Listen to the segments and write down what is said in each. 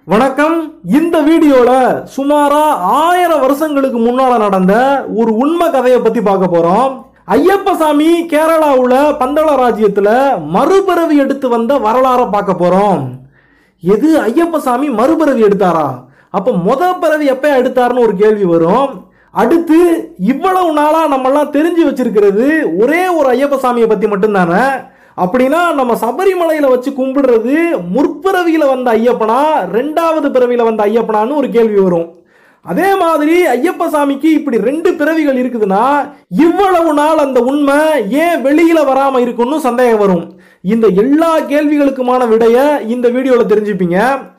வணக்கம் இந்த வீடியோல சுமாரா ஆயிரம் வருஷங்களுக்கு முன்னால நடந்த ஒரு உண்மை கதையை பத்தி பார்க்க போறோம் ஐயப்பசாமி கேரளாவுல பந்தள ராஜ்யத்துல மறுபிறவி எடுத்து வந்த வரலாறை பார்க்க போறோம் எது ஐயப்பசாமி மறுபிறவி எடுத்தாரா அப்ப முத பிறவி எப்ப எடுத்தாருன்னு ஒரு கேள்வி வரும் அடுத்து இவ்வளவு நாளா நம்மெல்லாம் தெரிஞ்சு வச்சிருக்கிறது ஒரே ஒரு ஐயப்பசாமியை பத்தி மட்டும்தானே அப்படின்னா நம்ம சபரிமலையில வச்சு கும்பிடுறது முற்பிறவியில வந்த ஐயப்பனா ரெண்டாவது பிறவியில வந்த ஐயப்பனான்னு ஒரு கேள்வி வரும் அதே மாதிரி ஐயப்பசாமிக்கு இப்படி ரெண்டு பிறவிகள் இருக்குதுன்னா இவ்வளவு நாள் அந்த உண்மை ஏன் வெளியில வராம இருக்குன்னு சந்தேகம் வரும் இந்த எல்லா கேள்விகளுக்குமான விடைய இந்த வீடியோல தெரிஞ்சுப்பீங்க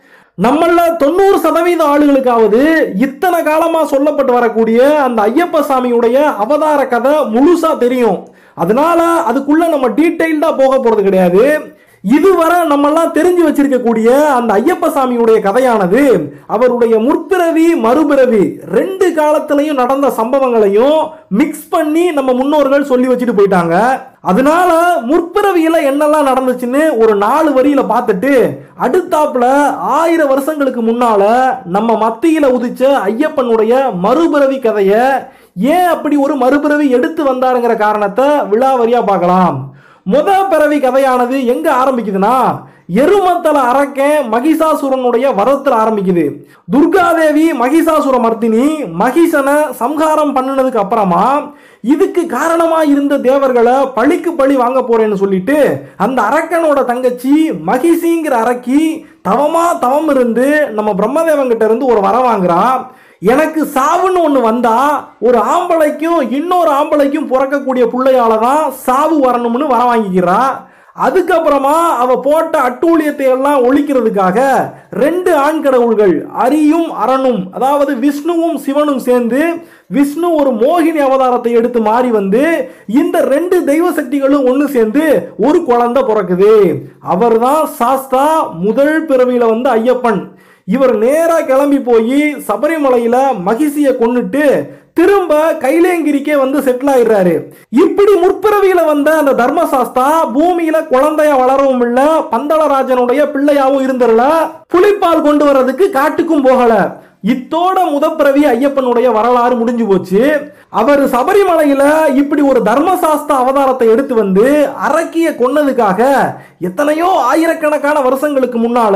நம்மள தொண்ணூறு சதவீத ஆளுகளுக்காவது இத்தனை காலமா சொல்லப்பட்டு வரக்கூடிய அந்த ஐயப்ப சாமியுடைய அவதார கதை முழுசா தெரியும் அதனால அதுக்குள்ள நம்ம டீட்டெயில்டா போக போறது கிடையாது இதுவரை நம்மெல்லாம் தெரிஞ்சு வச்சிருக்கக்கூடிய அந்த ஐயப்ப சாமியுடைய கதையானது அவருடைய முற்பிறவி மறுபிறவி ரெண்டு காலத்திலையும் நடந்த சம்பவங்களையும் மிக்ஸ் பண்ணி நம்ம முன்னோர்கள் சொல்லி வச்சுட்டு போயிட்டாங்க அதனால முற்பிறவியில என்னெல்லாம் நடந்துச்சுன்னு ஒரு நாலு வரியில பார்த்துட்டு அடுத்தாப்புல ஆயிரம் வருஷங்களுக்கு முன்னால நம்ம மத்தியில உதிச்ச ஐயப்பனுடைய மறுபிறவி கதைய ஏன் அப்படி ஒரு மறுபிறவி எடுத்து வந்தாருங்கிற காரணத்தை விழாவரியா பார்க்கலாம் முத பிறவி கதையானது எங்க ஆரம்பிக்குதுன்னா எருமத்தல அரக்கன் மகிஷாசுரனுடைய வரத்துல ஆரம்பிக்குது துர்காதேவி மகிஷாசுர மர்த்தினி மகிஷனை சம்ஹாரம் பண்ணினதுக்கு அப்புறமா இதுக்கு காரணமா இருந்த தேவர்களை பழிக்கு பழி வாங்க போறேன்னு சொல்லிட்டு அந்த அரக்கனோட தங்கச்சி மகிஷிங்கிற அரக்கி தவமா தவம் இருந்து நம்ம பிரம்மதேவன் கிட்ட இருந்து ஒரு வரம் வாங்குறா எனக்கு சாவுன்னு ஒன்று வந்தா ஒரு ஆம்பளைக்கும் இன்னொரு ஆம்பளைக்கும் பிறக்கக்கூடிய பிள்ளையால தான் சாவு வரணும்னு வர வாங்கிக்கிறா அதுக்கப்புறமா அவ போட்ட அட்டூழியத்தை எல்லாம் ஒழிக்கிறதுக்காக ரெண்டு ஆண் கடவுள்கள் அரியும் அரணும் அதாவது விஷ்ணுவும் சிவனும் சேர்ந்து விஷ்ணு ஒரு மோகினி அவதாரத்தை எடுத்து மாறி வந்து இந்த ரெண்டு தெய்வ சக்திகளும் ஒன்று சேர்ந்து ஒரு குழந்தை பிறக்குது அவர்தான் சாஸ்தா முதல் பிறவியில வந்து ஐயப்பன் இவர் நேரா கிளம்பி போய் சபரிமலையில மகிழ்ச்சிய கொன்னுட்டு திரும்ப கைலேங்கிரிக்கே வந்து செட்டில் ஆயிடுறாரு இப்படி முற்பிறவியில வந்த அந்த தர்மசாஸ்தா பூமியில குழந்தைய வளரவும் இல்ல பந்தளராஜனுடைய பிள்ளையாவும் இருந்துடல புலிப்பால் கொண்டு வர்றதுக்கு காட்டுக்கும் போகல இத்தோட முதப்பிறவி ஐயப்பனுடைய வரலாறு முடிஞ்சு போச்சு அவர் சபரிமலையில இப்படி ஒரு தர்மசாஸ்திர அவதாரத்தை எடுத்து வந்து அரக்கிய கொன்னதுக்காக எத்தனையோ ஆயிரக்கணக்கான வருஷங்களுக்கு முன்னால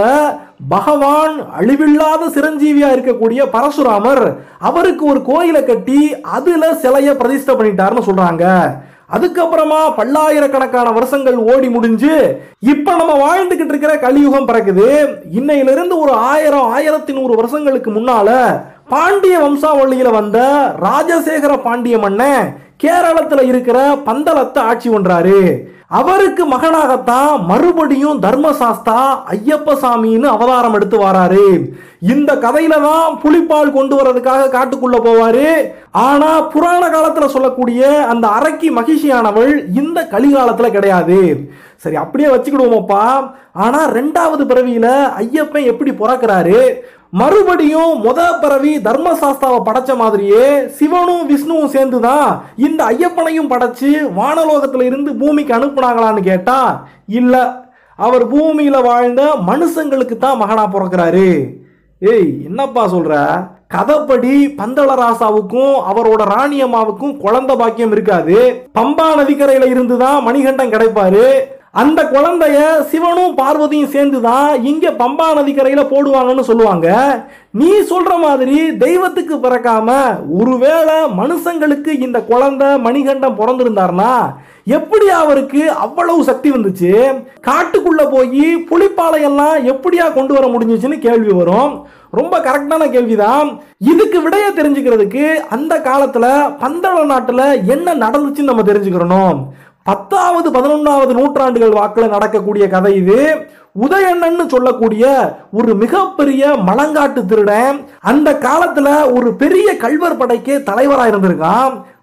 பகவான் அழிவில்லாத சிரஞ்சீவியா இருக்கக்கூடிய பரசுராமர் அவருக்கு ஒரு கோயிலை கட்டி அதுல சிலைய பிரதிஷ்டை பண்ணிட்டாருன்னு சொல்றாங்க அதுக்கப்புறமா பல்லாயிரக்கணக்கான வருஷங்கள் ஓடி முடிஞ்சு இப்ப நம்ம வாழ்ந்துகிட்டு இருக்கிற கலியுகம் பிறக்குது இன்னையிலிருந்து ஒரு ஆயிரம் ஆயிரத்தி நூறு வருஷங்களுக்கு முன்னால பாண்டிய வம்சாவளியில வந்த ராஜசேகர பாண்டிய மன்னன் கேரளத்துல இருக்கிற பந்தளத்தை ஆட்சி பண்றாரு அவருக்கு மகனாகத்தான் மறுபடியும் தர்மசாஸ்தா ஐயப்ப சாமின்னு அவதாரம் எடுத்து வராரு இந்த கதையில தான் புலிப்பால் கொண்டு வரதுக்காக காட்டுக்குள்ள போவாரு ஆனா புராண காலத்துல சொல்லக்கூடிய அந்த அரக்கி மகிழ்ச்சியானவள் இந்த கலிகாலத்துல கிடையாது சரி அப்படியே வச்சுக்கிடுவோமப்பா ஆனா ரெண்டாவது பிறவியில ஐயப்பன் எப்படி பிறக்கிறாரு மறுபடியும் முத பிறவி தர்மசாஸ்தாவை படைச்ச மாதிரியே சிவனும் விஷ்ணுவும் சேர்ந்து தான் இந்த ஐயப்பனையும் படைச்சு வானலோகத்துல இருந்து பூமிக்கு அனுப்புனாங்களான்னு கேட்டா இல்ல அவர் பூமியில வாழ்ந்த மனுஷங்களுக்கு தான் மகனா பிறக்கிறாரு ஏய் என்னப்பா சொல்ற கதைப்படி பந்தளராசாவுக்கும் அவரோட ராணியம்மாவுக்கும் குழந்தை பாக்கியம் இருக்காது பம்பா நதிக்கரையில இருந்து தான் மணிகண்டன் கிடைப்பாரு அந்த குழந்தைய சிவனும் பார்வதியும் சேர்ந்து தான் இங்க பம்பா நதிக்கரையில போடுவாங்கன்னு சொல்லுவாங்க நீ சொல்ற மாதிரி தெய்வத்துக்கு பிறக்காம ஒருவேளை மனுஷங்களுக்கு இந்த குழந்தை மணிகண்டம் பிறந்திருந்தாருன்னா எப்படி அவருக்கு அவ்வளவு சக்தி வந்துச்சு காட்டுக்குள்ள போய் புலிப்பாளையெல்லாம் எப்படியா கொண்டு வர முடிஞ்சுச்சுன்னு கேள்வி வரும் ரொம்ப கரெக்டான கேள்விதான் இதுக்கு விடைய தெரிஞ்சுக்கிறதுக்கு அந்த காலத்துல பந்தள நாட்டுல என்ன நடந்துச்சுன்னு நம்ம தெரிஞ்சுக்கிறணும் பத்தாவது பதினொன்றாவது நூற்றாண்டுகள் வாக்கில் நடக்கக்கூடிய கதை இது உதயண்ணன்னு சொல்லக்கூடிய ஒரு மிகப்பெரிய மலங்காட்டு திருடன் அந்த காலத்துல ஒரு பெரிய கல்வர் படைக்கு தலைவராக இருந்திருக்கான்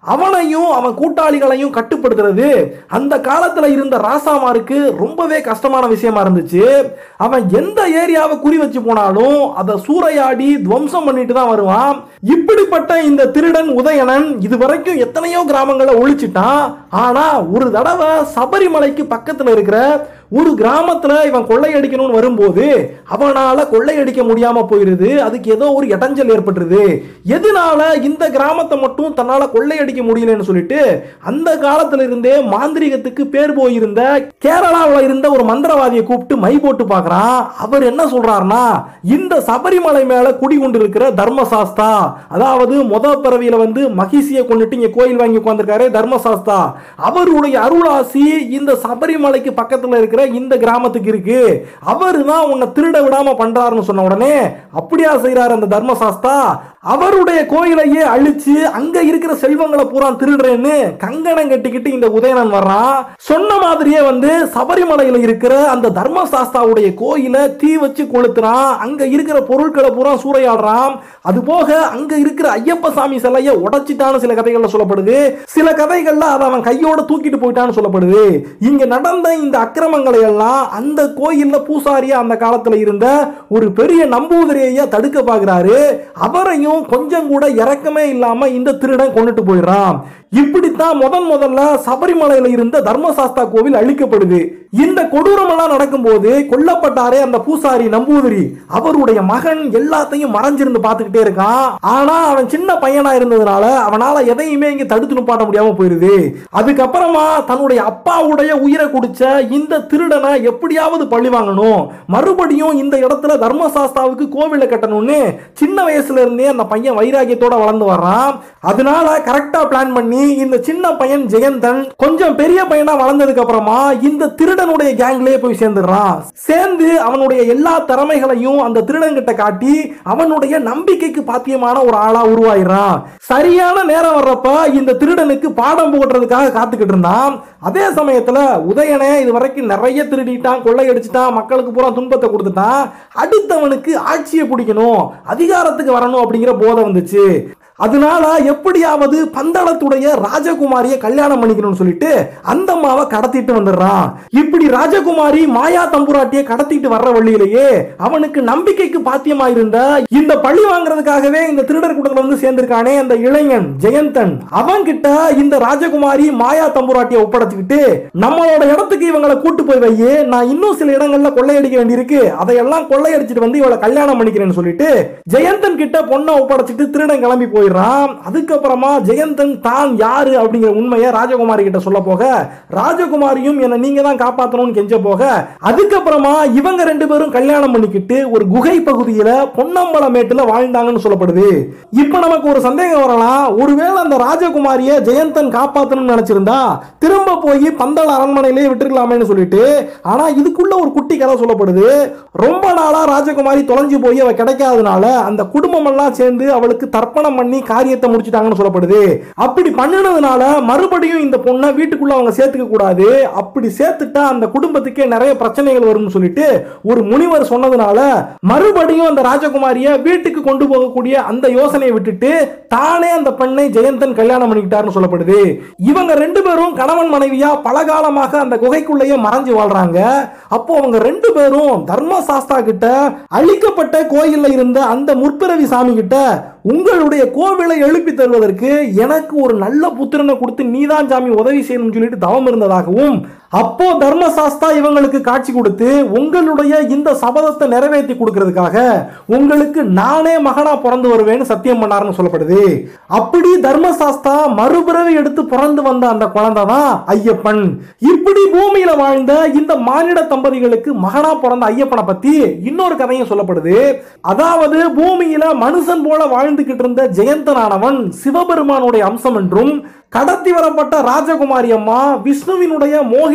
அவனையும் அவன் கூட்டாளிகளையும் கட்டுப்படுத்துறது அந்த காலத்துல இருந்த ராசாமாருக்கு ரொம்பவே கஷ்டமான விஷயமா இருந்துச்சு அவன் எந்த ஏரியாவை குறி வச்சு போனாலும் அதை சூறையாடி துவம்சம் பண்ணிட்டு தான் வருவான் இப்படிப்பட்ட இந்த திருடன் உதயணன் இதுவரைக்கும் எத்தனையோ கிராமங்களை ஒழிச்சிட்டான் ஆனா ஒரு தடவை சபரிமலைக்கு பக்கத்துல இருக்கிற ஒரு கிராமத்துல இவன் கொள்ளையடிக்கணும்னு வரும்போது அவனால கொள்ளையடிக்க முடியாம போயிருது அதுக்கு ஏதோ ஒரு இடைஞ்சல் ஏற்பட்டுருது எதனால இந்த கிராமத்தை மட்டும் தன்னால கொள்ளையடிக்க முடியலன்னு சொல்லிட்டு அந்த காலத்துல இருந்தே மாந்திரிகத்துக்கு பேர் போயிருந்த கேரளாவில் இருந்த ஒரு மந்திரவாதியை கூப்பிட்டு மை போட்டு பார்க்கறான் அவர் என்ன சொல்றாருன்னா இந்த சபரிமலை மேல குடி கொண்டு இருக்கிற தர்மசாஸ்தா அதாவது முத பிறவியில வந்து மகிழ்ச்சியை கொண்டுட்டு இங்க கோயில் வாங்கி உட்கார்ந்திருக்காரு தர்மசாஸ்தா அவருடைய அருளாசி இந்த சபரிமலைக்கு பக்கத்துல இருக்கிற இந்த கிராமத்துக்கு இருக்கு அவரு தான் உன்னை திருட விடாம பண்றாருன்னு சொன்ன உடனே அப்படியா செய்யறாரு அந்த தர்மசாஸ்தா அவருடைய கோயிலையே அழிச்சு அங்க இருக்கிற செல்வங்களை பூரா திருடுறேன்னு கங்கணம் கட்டிக்கிட்டு இந்த உதயணன் வர்றான் சொன்ன மாதிரியே வந்து சபரிமலையில இருக்கிற அந்த தர்மசாஸ்தாவுடைய கோயிலை தீ வச்சு கொளுத்துறான் அங்க இருக்கிற பொருட்களை பூரா சூறையாடுறான் அது போக அங்க இருக்கிற ஐயப்ப சாமி சிலையை உடைச்சிட்டான்னு சில கதைகள்ல சொல்லப்படுது சில கதைகள்ல அதை அவன் கையோட தூக்கிட்டு போயிட்டான்னு சொல்லப்படுது இங்க நடந்த இந்த அக்கிரமங்களை எல்லாம் அந்த கோயில்ல பூசாரியா அந்த காலத்துல இருந்த ஒரு பெரிய நம்பூதிரியை தடுக்க பார்க்கிறாரு அவரையும் கொஞ்சம் கூட இறக்கமே இல்லாம இந்த திருடன் கொண்டுட்டு போயிடுறான் இப்படித்தான் முதன் முதல்ல சபரிமலையில இருந்த தர்மசாஸ்தா கோவில் அழிக்கப்படுது இந்த கொடூரமெல்லாம் நடக்கும்போது கொல்லப்பட்டாரே அந்த பூசாரி நம்பூதிரி அவருடைய மகன் எல்லாத்தையும் மறைஞ்சிருந்து பார்த்துக்கிட்டே இருக்கான் ஆனா அவன் சின்ன பையனா இருந்ததுனால அவனால எதையுமே இங்க தடுத்து நிப்பாட்ட முடியாம போயிருது அதுக்கப்புறமா தன்னுடைய அப்பாவுடைய உயிரை குடிச்ச இந்த திருடனை எப்படியாவது பழி வாங்கணும் மறுபடியும் இந்த இடத்துல தர்மசாஸ்தாவுக்கு கோவிலை கட்டணும்னு சின்ன வயசுல இருந்தே அந்த பையன் வைராகியத்தோட வளர்ந்து வர்றான் அதனால கரெக்டா பிளான் பண்ணி இந்த சின்ன பையன் ஜெயந்தன் கொஞ்சம் பெரிய பையனா வளர்ந்ததுக்கு அப்புறமா இந்த திருடனுடைய கேங்லயே போய் சேர்ந்துடுறான் சேர்ந்து அவனுடைய எல்லா திறமைகளையும் அந்த திருடன் கிட்ட காட்டி அவனுடைய நம்பிக்கைக்கு பாத்தியமான ஒரு ஆளா உருவாயிடுறான் சரியான நேரம் வர்றப்ப இந்த திருடனுக்கு பாடம் புகட்டுறதுக்காக காத்துக்கிட்டு இருந்தான் அதே சமயத்துல உதயனே இது வரைக்கும் நிறைய திருடிட்டான் கொள்ளையடிச்சிட்டான் மக்களுக்கு பூரா துன்பத்தை கொடுத்துட்டான் அடுத்தவனுக்கு ஆட்சியை பிடிக்கணும் அதிகாரத்துக்கு வரணும் அப்படிங்கிற போதை வந்துச்சு அதனால எப்படியாவது பந்தளத்துடைய ராஜகுமாரியை கல்யாணம் பண்ணிக்கணும்னு சொல்லிட்டு அந்த அம்மாவை கடத்திட்டு வந்துடுறான் இப்படி ராஜகுமாரி மாயா தம்புராட்டியை கடத்திட்டு வர்ற வழியிலேயே அவனுக்கு நம்பிக்கைக்கு பாத்தியமா இருந்த இந்த பழி வாங்குறதுக்காகவே இந்த திருடர் கூட்டத்துல வந்து சேர்ந்திருக்கானே அந்த இளைஞன் ஜெயந்தன் அவன் கிட்ட இந்த ராஜகுமாரி மாயா தம்புராட்டியை ஒப்படைச்சுக்கிட்டு நம்மளோட இடத்துக்கு இவங்களை கூட்டு போய் வையே நான் இன்னும் சில இடங்கள்ல கொள்ளையடிக்க வேண்டியிருக்கு அதையெல்லாம் கொள்ளையடிச்சிட்டு வந்து இவளை கல்யாணம் பண்ணிக்கிறேன்னு சொல்லிட்டு ஜெயந்தன் கிட்ட பொண்ணை ஒப்படைச்சிட்டு திருடன் கிளம்பி போயிடுறான் அதுக்கப்புறமா ஜெயந்தன் தான் யாரு அப்படிங்கிற உண்மையை ராஜகுமாரி கிட்ட சொல்ல போக ராஜகுமாரியும் என்ன நீங்க தான் காப்பாத்தணும்னு கெஞ்ச போக அதுக்கப்புறமா இவங்க ரெண்டு பேரும் கல்யாணம் பண்ணிக்கிட்டு ஒரு குகை பகுதியில பொன்னம்பலமேட்டுல வாழ்ந்தாங்கன்னு சொல்லப்படுது இப்ப நமக்கு ஒரு சந்தேகம் வரலாம் ஒருவேளை அந்த ராஜகுமாரிய ஜெயந்தன் காப்பாத்தணும்னு நினைச்சிருந்தா திரும்ப போய் பந்தள அரண்மனையிலே விட்டுருக்கலாமேன்னு சொல்லிட்டு ஆனா இதுக்குள்ள ஒரு குட்டி கதை சொல்லப்படுது ரொம்ப நாளா ராஜகுமாரி தொலைஞ்சு போய் அவ கிடைக்காதனால அந்த குடும்பம் எல்லாம் சேர்ந்து அவளுக்கு தர்ப்பணம் பண்ணி காரியத்தை முடிச்சிட்டாங்கன்னு சொல்லப்படுது அப்படி பண்ணினதுனால மறுபடியும் இந்த பொண்ணை வீட்டுக்குள்ள அவங்க சேர்த்துக்க கூடாது அப்படி சேர்த்துட்டா அந்த குடும்பத்துக்கே நிறைய பிரச்சனைகள் வரும்னு சொல்லிட்டு ஒரு முனிவர் சொன்னதுனால மறுபடியும் அந்த ராஜகுமாரிய வீட்டுக்கு கொண்டு போகக்கூடிய அந்த யோசனையை விட்டுட்டு தானே அந்த பெண்ணை ஜெயந்தன் கல்யாணம் பண்ணிக்கிட்டாருன்னு சொல்லப்படுது இவங்க ரெண்டு பேரும் கணவன் மனைவியா பல காலமாக அந்த குகைக்குள்ளேயே மறைஞ்சு வாழ்றாங்க அப்போ அவங்க ரெண்டு பேரும் தர்மசாஸ்தா கிட்ட அழிக்கப்பட்ட கோயில்ல இருந்த அந்த முற்பிறவி சாமி கிட்ட உங்களுடைய கோவிலை எழுப்பி தருவதற்கு எனக்கு ஒரு நல்ல புத்திரனை கொடுத்து நீதான் சாமி உதவி செய்யணும்னு சொல்லிட்டு தவம் இருந்ததாகவும் அப்போ தர்மசாஸ்தா இவங்களுக்கு காட்சி கொடுத்து உங்களுடைய இந்த சபதத்தை நிறைவேற்றி கொடுக்கறதுக்காக உங்களுக்கு நானே மகனா பிறந்து வருவேன்னு சத்தியம் பண்ணாருன்னு சொல்லப்படுது அப்படி தர்மசாஸ்தா மறுபிறவி எடுத்து பிறந்து வந்த அந்த குழந்தை தான் ஐயப்பன் இப்படி பூமியில வாழ்ந்த இந்த மானிட தம்பதிகளுக்கு மகனா பிறந்த ஐயப்பனை பத்தி இன்னொரு கதையும் சொல்லப்படுது அதாவது பூமியில மனுஷன் போல வாழ்ந்துகிட்டு இருந்த ஜெயந்தனானவன் சிவபெருமானுடைய அம்சம் என்றும் கடத்தி வரப்பட்ட ராஜகுமாரி அம்மா விஷ்ணுவினுடைய மோகினி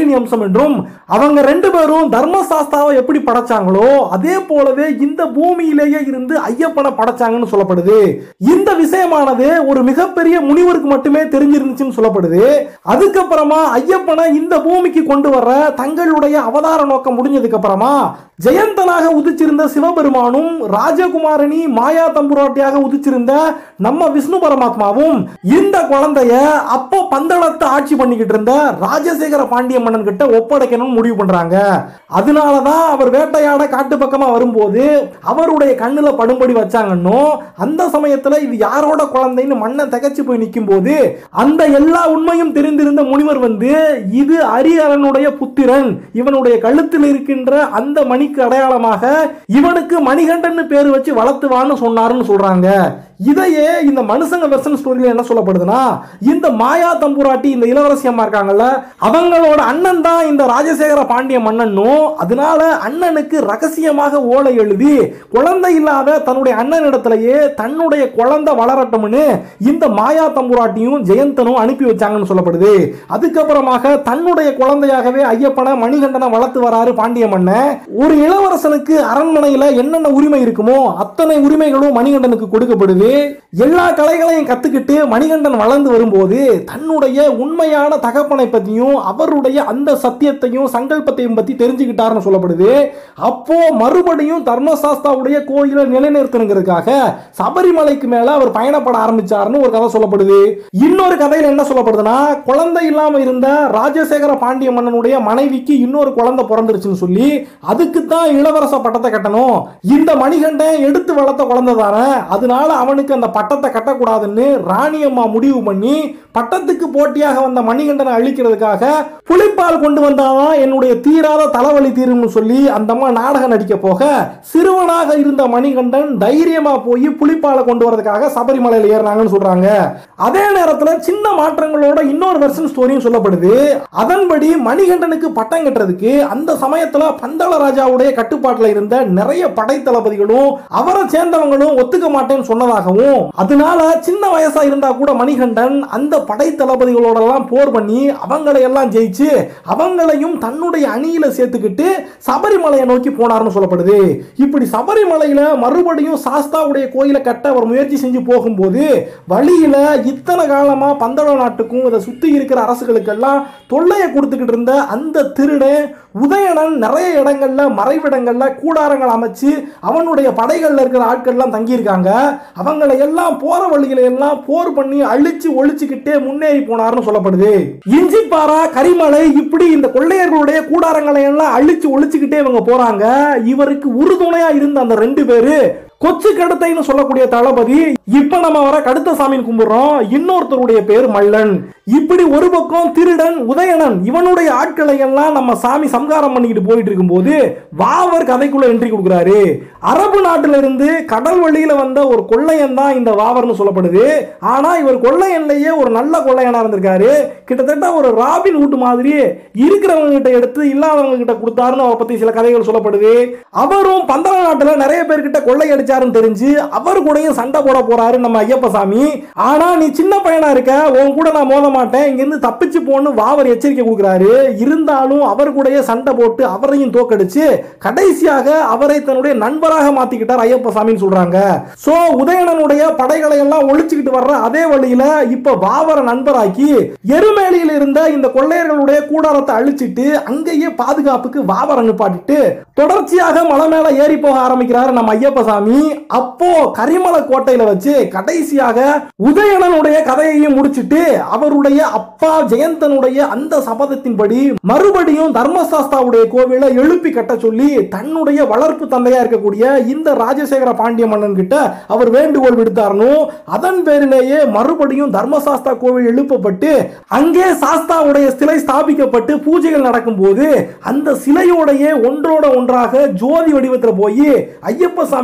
அக்னி அம்சம் என்றும் அவங்க ரெண்டு பேரும் தர்மசாஸ்தாவை எப்படி படைச்சாங்களோ அதே போலவே இந்த பூமியிலேயே இருந்து ஐயப்பனை படைச்சாங்கன்னு சொல்லப்படுது இந்த விஷயமானது ஒரு மிகப்பெரிய முனிவருக்கு மட்டுமே தெரிஞ்சிருந்துச்சுன்னு சொல்லப்படுது அதுக்கப்புறமா ஐயப்பனை இந்த பூமிக்கு கொண்டு வர தங்களுடைய அவதார நோக்கம் முடிஞ்சதுக்கு அப்புறமா ஜெயந்தனாக உதிச்சிருந்த சிவபெருமானும் ராஜகுமாரணி மாயா தம்புராட்டியாக உதிச்சிருந்த நம்ம விஷ்ணு பரமாத்மாவும் இந்த குழந்தைய அப்போ பந்தளத்தை ஆட்சி பண்ணிக்கிட்டு இருந்த ராஜசேகர பாண்டிய மன்னன் கிட்ட ஒப்படைக்கணும்னு முடிவு பண்றாங்க அதனாலதான் அவர் வேட்டையாட காட்டு பக்கமா வரும்போது அவருடைய கண்ணுல படும்படி வச்சாங்கன்னு அந்த சமயத்துல இது யாரோட குழந்தைன்னு மன்னன் திகைச்சு போய் நிற்கும் போது அந்த எல்லா உண்மையும் தெரிந்திருந்த முனிவர் வந்து இது அரியரனுடைய புத்திரன் இவனுடைய கழுத்தில் இருக்கின்ற அந்த மணிக்கு அடையாளமாக இவனுக்கு மணிகண்டன் பேர் வச்சு வளர்த்துவான்னு சொன்னாருன்னு சொல்றாங்க இதையே இந்த மனுஷங்க வெர்சன் ஸ்டோரியில என்ன சொல்லப்படுதுன்னா இந்த மாயா தம்புராட்டி இந்த இளவரசி அம்மா இருக்காங்கல்ல அவங்களோட அண்ணன் தான் இந்த ராஜசேகர பாண்டிய மன்னனும் அதனால அண்ணனுக்கு ரகசியமாக ஓலை எழுதி குழந்தை இல்லாத தன்னுடைய அண்ணனிடத்திலேயே தன்னுடைய குழந்தை வளரட்டும்னு இந்த மாயா தம்புராட்டியும் ஜெயந்தனும் அனுப்பி வச்சாங்கன்னு சொல்லப்படுது அதுக்கப்புறமாக தன்னுடைய குழந்தையாகவே ஐயப்பனை மணிகண்டனை வளர்த்து வராரு பாண்டிய மன்னன் ஒரு இளவரசனுக்கு அரண்மனையில என்னென்ன உரிமை இருக்குமோ அத்தனை உரிமைகளும் மணிகண்டனுக்கு கொடுக்கப்படுது எல்லா கலைகளையும் கத்துக்கிட்டு மணிகண்டன் வளர்ந்து வரும்போது தன்னுடைய உண்மையான தகப்பனை பத்தியும் அவருடைய அந்த சத்தியத்தையும் சங்கல்பத்தையும் பத்தி தெரிஞ்சுக்கிட்டாருன்னு சொல்லப்படுது அப்போ மறுபடியும் தர்மசாஸ்தாவுடைய கோயிலை நிலைநிறுத்தணுங்கிறதுக்காக சபரிமலைக்கு மேல அவர் பயணப்பட ஆரம்பிச்சாருன்னு ஒரு கதை சொல்லப்படுது இன்னொரு கதையில என்ன சொல்லப்படுதுன்னா குழந்தை இல்லாம இருந்த ராஜசேகர பாண்டிய மன்னனுடைய மனைவிக்கு இன்னொரு குழந்தை பிறந்துருச்சுன்னு சொல்லி அதுக்கு தான் இளவரச பட்டத்தை கட்டணும் இந்த மணிகண்டன் எடுத்து வளர்த்த குழந்தை தானே அதனால அவனுக்கு அந்த பட்டத்தை கட்டக்கூடாதுன்னு ராணியம்மா முடிவு பண்ணி பட்டத்துக்கு போட்டியாக வந்த மணிகண்டனை அழிக்கிறதுக்காக புலிப்பால் கொண்டு வந்தாதான் என்னுடைய தீராத தலைவலி தீரும்னு சொல்லி அந்த அம்மா நாடகம் நடிக்க போக சிறுவனாக இருந்த மணிகண்டன் தைரியமா போய் புலிப்பாலை கொண்டு வரதுக்காக சபரிமலையில் ஏறினாங்கன்னு சொல்றாங்க அதே நேரத்தில் சின்ன மாற்றங்களோட இன்னொரு வெர்ஷன் ஸ்டோரியும் சொல்லப்படுது அதன்படி மணிகண்டனுக்கு பட்டம் கட்டுறதுக்கு அந்த சமயத்துல பந்தள ராஜாவுடைய கட்டுப்பாட்டில் இருந்த நிறைய படை தளபதிகளும் அவரை சேர்ந்தவங்களும் ஒத்துக்க மாட்டேன்னு சொன்னதாகவும் அதனால சின்ன வயசா இருந்தா கூட மணிகண்டன் அந்த படை தளபதிகளோட எல்லாம் போர் பண்ணி அவங்களை எல்லாம் ஜெயிச்சு அவங்களையும் தன்னுடைய அணியில சேர்த்துக்கிட்டு சபரிமலையை நோக்கி போனார்னு சொல்லப்படுது இப்படி சபரிமலையில மறுபடியும் சாஸ்தாவுடைய கோயிலை கட்ட அவர் முயற்சி செஞ்சு போகும்போது வழியில இத்தனை காலமா பந்தள நாட்டுக்கும் இதை சுத்தி இருக்கிற அரசுகளுக்கெல்லாம் தொல்லையை கொடுத்துக்கிட்டு இருந்த அந்த திருடன் உதயணன் நிறைய இடங்கள்ல மறைவிடங்கள்ல கூடாரங்கள் அமைச்சு அவனுடைய படைகள்ல இருக்கிற ஆட்கள்லாம் தங்கியிருக்காங்க அவங்களை எல்லாம் போற வழிகளை எல்லாம் போர் பண்ணி அழிச்சு ஒழிச்சுக்கிட்டே முன்னேறி போனார்னு சொல்லப்படுது இஞ்சிப்பாரா கரிமலை இப்படி இந்த கொள்ளையர்களுடைய கூடாரங்களை எல்லாம் அழிச்சு ஒழிச்சுக்கிட்டே இவங்க போறாங்க இவருக்கு உறுதுணையா இருந்த அந்த ரெண்டு பேரு கொச்சு கடுத்தைன்னு சொல்லக்கூடிய தளபதி இப்ப நம்ம வர கடுத்த சாமின்னு கும்பிடுறோம் இன்னொருத்தருடைய பேர் மல்லன் இப்படி ஒரு பக்கம் திருடன் உதயணன் இவனுடைய ஆட்களை எல்லாம் நம்ம சாமி சம்காரம் பண்ணிக்கிட்டு போயிட்டு இருக்கும்போது வாவர் கதைக்குள்ள என்ட்ரி கொடுக்குறாரு அரபு நாட்டில இருந்து கடல் வழியில வந்த ஒரு கொள்ளையன் தான் இந்த வாவர்னு சொல்லப்படுது ஆனா இவர் கொள்ளையன்லயே ஒரு நல்ல கொள்ளையனா இருந்திருக்காரு கிட்டத்தட்ட ஒரு ராபின் ஹுட் மாதிரி இருக்கிறவங்க கிட்ட எடுத்து இல்லாதவங்க கிட்ட கொடுத்தாருன்னு அவரை பத்தி சில கதைகள் சொல்லப்படுது அவரும் பந்தள நாட்டுல நிறைய பேர்கிட்ட கொள்ளை அடிச்சாருன்னு தெரிஞ்சு அவர் கூடயும் சண்டை போட போறாரு நம்ம ஐயப்ப சாமி ஆனா நீ சின்ன பையனா இருக்க உன் கூட நான் மோத மாட்டேன் இங்க இருந்து தப்பிச்சு போன்னு வாவர் எச்சரிக்கை கொடுக்குறாரு இருந்தாலும் அவர் கூடயே சண்டை போட்டு அவரையும் தோக்கடிச்சு கடைசியாக அவரை தன்னுடைய நண்பராக மாத்திக்கிட்டார் ஐயப்ப சாமின்னு சொல்றாங்க சோ உதயணனுடைய படைகளை எல்லாம் ஒழிச்சுக்கிட்டு வர்ற அதே வழியில இப்ப வாவரை நண்பராக்கி எருமேலியில் இருந்த இந்த கொள்ளையர்களுடைய கூடாரத்தை அழிச்சிட்டு அங்கேயே பாதுகாப்புக்கு வாவரை நிப்பாட்டிட்டு தொடர்ச்சியாக மலை மேல ஏறி போக ஆரம்பிக்கிறாரு நம்ம ஐயப்ப சாமி அப்போ கரிமலை கோட்டையில வச்சு கடைசியாக உதயணனுடைய கதையையும் முடிச்சிட்டு அவருடைய அப்பா ஜெயந்தனுடைய அந்த சபதத்தின்படி மறுபடியும் தர்மசாஸ்தாவுடைய கோவிலை எழுப்பி கட்ட சொல்லி தன்னுடைய வளர்ப்பு தந்தையா இருக்கக்கூடிய இந்த ராஜசேகர பாண்டிய மன்னன் கிட்ட அவர் வேண்டுகோள் விடுத்தாரனோ அதன் பேரிலேயே மறுபடியும் தர்மசாஸ்தா கோவில் எழுப்பப்பட்டு அங்கே சாஸ்தாவுடைய சிலை ஸ்தாபிக்கப்பட்டு பூஜைகள் நடக்கும்போது அந்த சிலையோடைய ஒன்றோட ஒன்றாக ஜோதி வடிவத்தில் போய் ஐயப்ப சாமி கலந்து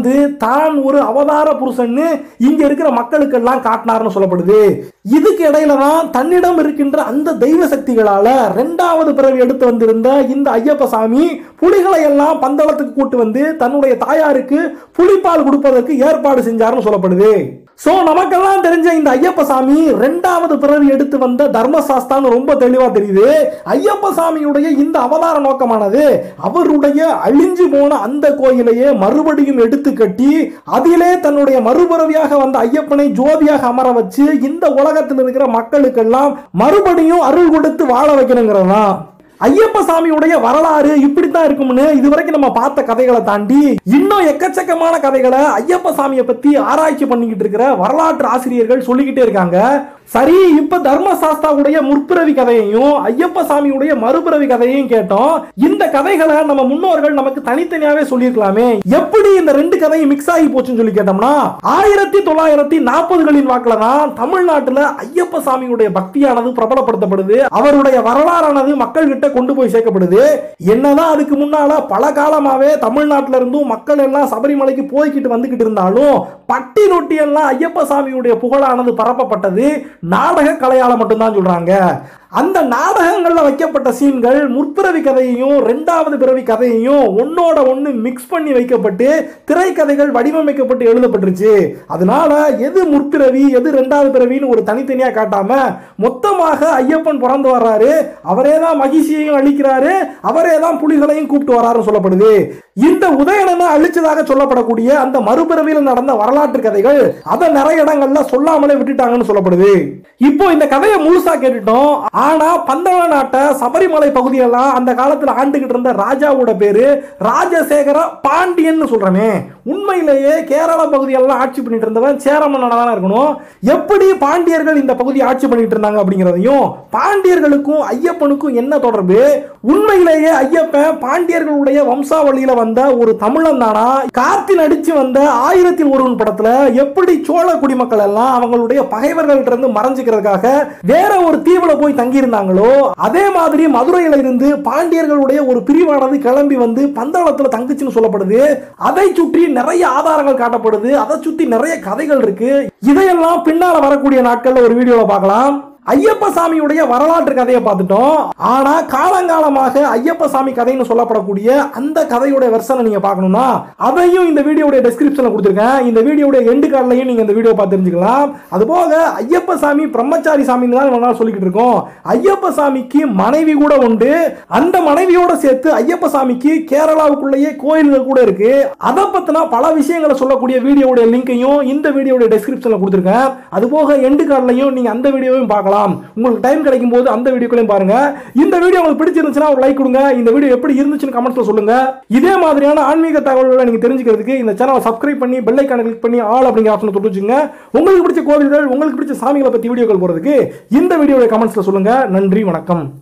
வந்து தான் ஒரு அவதார புருஷன்னு இங்க இருக்கிற மக்களுக்கெல்லாம் காட்டினார்னு சொல்லப்படுது இதுக்கு இடையில தான் தன்னிடம் இருக்கின்ற அந்த தெய்வ சக்திகளால ரெண்டாவது பிறவி எடுத்து வந்திருந்த இந்த ஐயப்ப சாமி புலிகளை எல்லாம் பந்தளத்துக்கு கூட்டு வந்து தன்னுடைய தாயாருக்கு புலிப்பால் கொடுப்பதற்கு ஏற்பாடு செஞ்சாருன்னு சொல்லப்படுது சோ நமக்கெல்லாம் தெரிஞ்ச இந்த ஐயப்ப சாமி ரெண்டாவது பிறவி எடுத்து வந்த தர்மசாஸ்தான்னு ரொம்ப தெளிவா தெரியுது ஐயப்ப சாமியுடைய இந்த அவதார நோக்கமானது அவருடைய அழிஞ்சு போன அந்த கோயிலையே மறுபடியும் எடுத்து கட்டி அதிலே தன்னுடைய மறுபிறவியாக வந்த ஐயப்பனை ஜோதியாக அமர வச்சு இந்த உலகத்தில் இருக்கிற மக்களுக்கெல்லாம் மறுபடியும் அருள் கொடுத்து வாழ வைக்கணுங்கிறது தான் ஐயப்ப சாமியுடைய வரலாறு இப்படித்தான் இருக்கும்னு இதுவரைக்கும் நம்ம பார்த்த கதைகளை தாண்டி இன்னும் எக்கச்சக்கமான கதைகளை ஐயப்ப சாமியை பத்தி ஆராய்ச்சி பண்ணிக்கிட்டு இருக்கிற வரலாற்று ஆசிரியர்கள் சொல்லிக்கிட்டே இருக்காங்க சரி இப்ப தர்மசாஸ்தாவுடைய முற்பிறவி கதையையும் ஐயப்ப சாமியுடைய மறுபிறவி கதையையும் கேட்டோம் இந்த கதைகளை நம்ம முன்னோர்கள் நமக்கு தனித்தனியாவே சொல்லியிருக்கலாமே எப்படி இந்த ரெண்டு கதையும் மிக்ஸ் ஆகி போச்சுன்னு சொல்லி கேட்டோம்னா ஆயிரத்தி தொள்ளாயிரத்தி நாற்பதுகளின் வாக்குல தான் தமிழ்நாட்டுல ஐயப்ப சாமியுடைய பக்தியானது பிரபலப்படுத்தப்படுது அவருடைய வரலாறானது மக்கள் கிட்ட கொண்டு போய் சேர்க்கப்படுது என்னதான் அதுக்கு முன்னால பல காலமாவே தமிழ்நாட்டில இருந்தும் மக்கள் எல்லாம் சபரிமலைக்கு போய்கிட்டு வந்துகிட்டு இருந்தாலும் பட்டி ரொட்டி எல்லாம் ஐயப்ப சாமியுடைய புகழானது பரப்பப்பட்டது நாடக கலையால மட்டும்தான் சொல்றாங்க அந்த நாடகங்கள்ல வைக்கப்பட்ட சீன்கள் முற்பிறவி கதையையும் ரெண்டாவது பிறவி கதையையும் ஒன்னோட ஒன்னு மிக்ஸ் பண்ணி வைக்கப்பட்டு திரைக்கதைகள் வடிவமைக்கப்பட்டு எழுதப்பட்டுருச்சு அதனால எது முற்பிறவி எது ரெண்டாவது பிறவின்னு ஒரு தனித்தனியா காட்டாம மொத்தமாக ஐயப்பன் பிறந்து வர்றாரு அவரே தான் மகிழ்ச்சியையும் அழிக்கிறாரு அவரே தான் புலிகளையும் கூப்பிட்டு வராருன்னு சொல்லப்படுது இந்த உதயணனை அழிச்சதாக சொல்லப்படக்கூடிய அந்த மறுபிறவியில் நடந்த வரலாற்று கதைகள் அதை நிறைய இடங்கள்ல சொல்லாமலே விட்டுட்டாங்கன்னு சொல்லப்படுது இப்போ இந்த கதையை முழுசா கேட்டுட்டோம் ஆனா பந்தள நாட்டை சபரிமலை பகுதியெல்லாம் அந்த காலத்துல ஆண்டுகிட்டு இருந்த ராஜாவோட பேரு ராஜசேகர பாண்டியன் சொல்றமே உண்மையிலேயே கேரள பகுதியெல்லாம் ஆட்சி பண்ணிட்டு இருந்தவன் சேரமன்னனா தான் இருக்கணும் எப்படி பாண்டியர்கள் இந்த பகுதியை ஆட்சி பண்ணிட்டு இருந்தாங்க அப்படிங்கிறதையும் பாண்டியர்களுக்கும் ஐயப்பனுக்கும் என்ன தொடர்பு உண்மையிலேயே ஐயப்பன் பாண்டியர்களுடைய வம்சாவளியில வந்த ஒரு தமிழன் தானா கார்த்தி நடிச்சு வந்த ஆயிரத்தில் ஒருவன் படத்துல எப்படி சோழ குடிமக்கள் எல்லாம் அவங்களுடைய பகைவர்கள்ட்ட இருந்து மறைஞ்சுக்கிறதுக்காக வேற ஒரு தீவுல போய் தங்கி இருந்தாங்களோ அதே மாதிரி மதுரையில இருந்து பாண்டியர்களுடைய ஒரு பிரிவானது கிளம்பி வந்து பந்தளத்துல தங்குச்சுன்னு சொல்லப்படுது அதை சுற்றி நிறைய ஆதாரங்கள் காட்டப்படுது அதை சுத்தி நிறைய கதைகள் இருக்கு இதையெல்லாம் பின்னால வரக்கூடிய நாட்கள்ல ஒரு வீடியோல பார்க்கலாம் ஐயப்ப சாமியுடைய வரலாற்று கதையை பார்த்துட்டோம் ஆனா காலங்காலமாக ஐயப்ப சாமி கதைன்னு சொல்லப்படக்கூடிய அந்த கதையோட வெர்ஷனை நீங்க பார்க்கணும்னா அதையும் இந்த வீடியோட டெஸ்கிரிப்ஷன்ல கொடுத்துருக்கேன் இந்த வீடியோட எண்டு கார்ட்லையும் நீங்க இந்த வீடியோ பார்த்து தெரிஞ்சுக்கலாம் அதுபோக ஐயப்ப சாமி பிரம்மச்சாரி சாமின்னு தான் இவ்வளவு நாள் சொல்லிக்கிட்டு இருக்கோம் ஐயப்ப சாமிக்கு மனைவி கூட உண்டு அந்த மனைவியோட சேர்த்து ஐயப்ப சாமிக்கு கேரளாவுக்குள்ளேயே கோயில்கள் கூட இருக்கு அதை பத்தின பல விஷயங்களை சொல்லக்கூடிய வீடியோட லிங்கையும் இந்த வீடியோட டெஸ்கிரிப்ஷன்ல கொடுத்துருக்கேன் அதுபோக எண்டு கார்ட்லையும் நீங்க அந்த வீடியோவையும் பார்க்கலாம் உங்களுக்கு டைம் கிடைக்கும் போது அந்த வீடியோக்களையும் பாருங்க இந்த வீடியோ உங்களுக்கு பிடிச்சிருந்துச்சுன்னா ஒரு லைக் கொடுங்க இந்த வீடியோ எப்படி இருந்துச்சுன்னு கமெண்ட்ஸ்ல சொல்லுங்க இதே மாதிரியான ஆன்மீக தகவல்களை நீங்க தெரிஞ்சுக்கிறதுக்கு இந்த சேனலை சப்ஸ்கிரைப் பண்ணி பெல் ஐக்கான கிளிக் பண்ணி ஆல் அப்படிங்கிற ஆப்ஷனை தொட்டு வச்சுங்க உங்களுக்கு பிடிச்ச கோவில்கள் உங்களுக்கு பிடிச்ச சாமிகளை பத்தி வீடியோக்கள் போறதுக்கு இந்த வீடியோவை கமெண்ட்ஸ்ல சொல்லுங்க நன்றி வணக்கம்